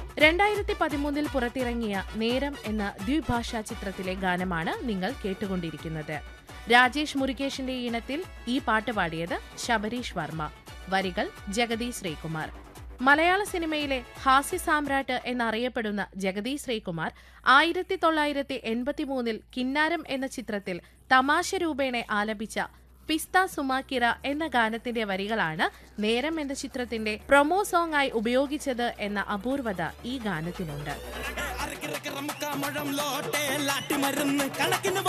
രണ്ടായിരത്തി പതിമൂന്നിൽ പുറത്തിറങ്ങിയ നേരം എന്ന ദ്വിഭാഷാ ചിത്രത്തിലെ ഗാനമാണ് നിങ്ങൾ കേട്ടുകൊണ്ടിരിക്കുന്നത് രാജേഷ് മുരുകേഷിന്റെ ഈണത്തിൽ ഈ പാട്ട് പാടിയത് ശബരീഷ് വർമ്മ വരികൾ ജഗതി ശ്രീകുമാർ മലയാള സിനിമയിലെ ഹാസ്യ സാമ്രാട്ട് എന്നറിയപ്പെടുന്ന ജഗതി ശ്രീകുമാർ ആയിരത്തി തൊള്ളായിരത്തി എൺപത്തിമൂന്നിൽ കിന്നാരം എന്ന ചിത്രത്തിൽ തമാശ രൂപേണെ ആലപിച്ച പിസ്ത സുമാക്കിറ എന്ന ഗാനത്തിന്റെ വരികളാണ് നേരം എന്ന ചിത്രത്തിന്റെ പ്രൊമോ സോങ് ആയി ഉപയോഗിച്ചത് എന്ന അപൂർവത ഈ ഗാനത്തിനുണ്ട് അരക്കിറക്കിറ മുക്കാ മുഴം ലോട്ടെ ലാട്ടി മരുന്ന് കണക്കിന്